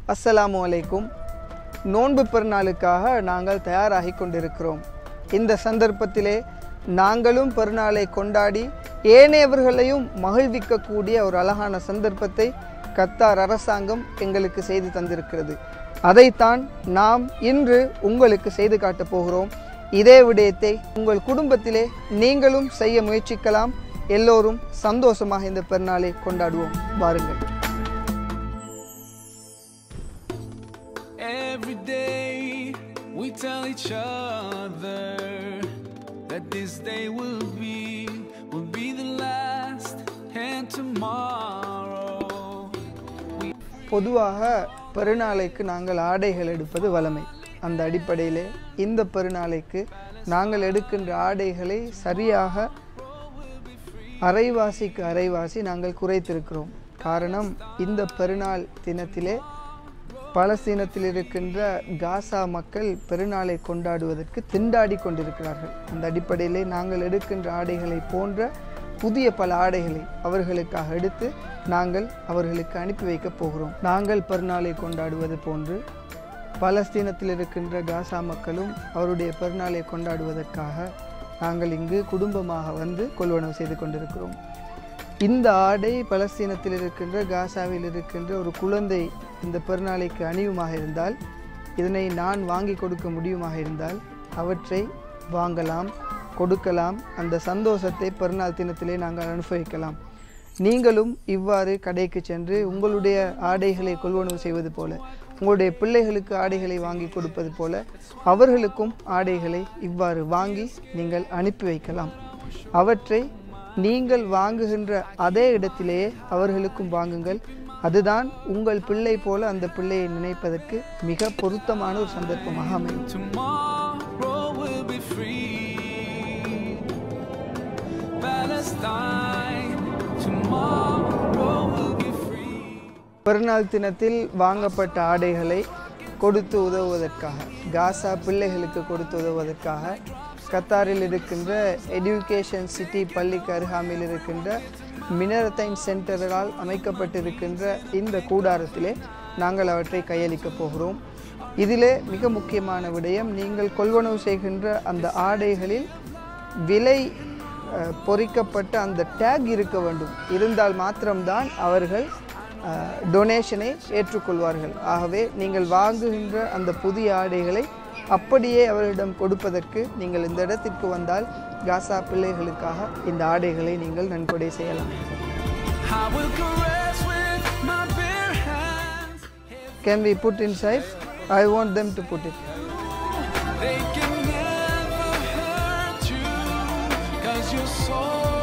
அஸ்ஸலாமு அலைக்கும் நோன்பு பெருநாளுக்காக நாங்கள் தயாராகி கொண்டிருக்கிறோம் இந்த சந்தர்ப்பத்திலே நாங்களும் பெருநாளை கொண்டாடி ஏனையவர்களையும் மகிழ்விக்கக்கூடிய ஒரு அழகான சந்தர்ப்பத்தை கத்தார் அரசாங்கம் எங்களுக்கு செய்து தந்திருக்கிறது அதைத்தான் நாம் இன்று உங்களுக்கு செய்து காட்டப் போகிறோம் இதே விடயத்தை உங்கள் குடும்பத்திலே நீங்களும் செய்ய முயற்சிக்கலாம் எல்லோரும் சந்தோஷமாக இந்த பெருநாளை கொண்டாடுவோம் வாருங்கள் Every day we tell each other that this day will be will be the last and tomorrow பொதுவாக பெருநாளைக்கு நாங்கள் ஆடைகள் எடுப்பது வழமை அந்த அடிப்படையிலே இந்த பெருநாளைக்கு நாங்கள் எடுக்கின்ற ஆடைகளை சரியாக அரைவாசிக்கு அரைவாசி நாங்கள் குறைத்திருக்கிறோம் காரணம் இந்த பெருநாள் தினத்திலே பலஸ்தீனத்தில் இருக்கின்ற காசா மக்கள் பெருநாளை கொண்டாடுவதற்கு திண்டாடி கொண்டிருக்கிறார்கள் அந்த அடிப்படையிலே நாங்கள் எடுக்கின்ற ஆடைகளை போன்ற புதிய பல ஆடைகளை அவர்களுக்காக எடுத்து நாங்கள் அவர்களுக்கு அனுப்பி வைக்கப் போகிறோம் நாங்கள் பெருநாளை கொண்டாடுவது போன்று பலஸ்தீனத்தில் இருக்கின்ற காசா மக்களும் அவருடைய பெருநாளை கொண்டாடுவதற்காக நாங்கள் இங்கு குடும்பமாக வந்து கொள்வனவு செய்து கொண்டிருக்கிறோம் இந்த ஆடை பலஸ்தீனத்தில் இருக்கின்ற காசாவில் இருக்கின்ற ஒரு குழந்தை இந்த பெருநாளைக்கு அணியுமாக இருந்தால் இதனை நான் வாங்கி கொடுக்க முடியுமாக இருந்தால் அவற்றை வாங்கலாம் கொடுக்கலாம் அந்த சந்தோஷத்தை பெருநாள் தினத்திலே நாங்கள் அனுபவிக்கலாம் நீங்களும் இவ்வாறு கடைக்கு சென்று உங்களுடைய ஆடைகளை கொள்வனவு செய்வது போல உங்களுடைய பிள்ளைகளுக்கு ஆடைகளை வாங்கி கொடுப்பது போல அவர்களுக்கும் ஆடைகளை இவ்வாறு வாங்கி நீங்கள் அனுப்பி வைக்கலாம் அவற்றை நீங்கள் வாங்குகின்ற அதே இடத்திலேயே அவர்களுக்கும் வாங்குங்கள் அதுதான் உங்கள் பிள்ளை போல அந்த பிள்ளையை நினைப்பதற்கு மிக பொருத்தமான ஒரு சந்தர்ப்பமாக அமையும் tomorrow will be free Palestine tomorrow will be free பெருநாள் தினத்தில் வாங்கப்பட்ட ஆடைகளை கொடுத்து உதவுவதற்காக காசா பிள்ளைகளுக்கு கொடுத்து உதவுவதற்காக கத்தாரில் இருக்கின்ற எஜுகேஷன் சிட்டி பள்ளிக்கு அருகாமையில் இருக்கின்ற மினரத்தைன் சென்டரால் அமைக்கப்பட்டிருக்கின்ற இந்த கூடாரத்திலே நாங்கள் அவற்றை கையளிக்கப் போகிறோம் இதிலே மிக முக்கியமான விடயம் நீங்கள் கொள்வனவு செய்கின்ற அந்த ஆடைகளில் விலை அஹ், பொறிக்கப்பட்ட அந்த டேக் இருக்க வேண்டும் இருந்தால் மாத்திரம்தான் அவர்கள் டொனேஷனை ஏற்றுக்கொள்வார்கள் ஆகவே நீங்கள் வாங்குகின்ற அந்த புதிய ஆடைகளை அப்படியே அவர்களிடம் கொடுப்பதற்கு நீங்கள் இந்த இடத்திற்கு வந்தால் காசா பிள்ளைகளுக்காக இந்த ஆடைகளை நீங்கள் நன்கொடை செய்யலாம் I will caress with my bare hands can we put inside I want them to put it They can never hurt you Cause you're so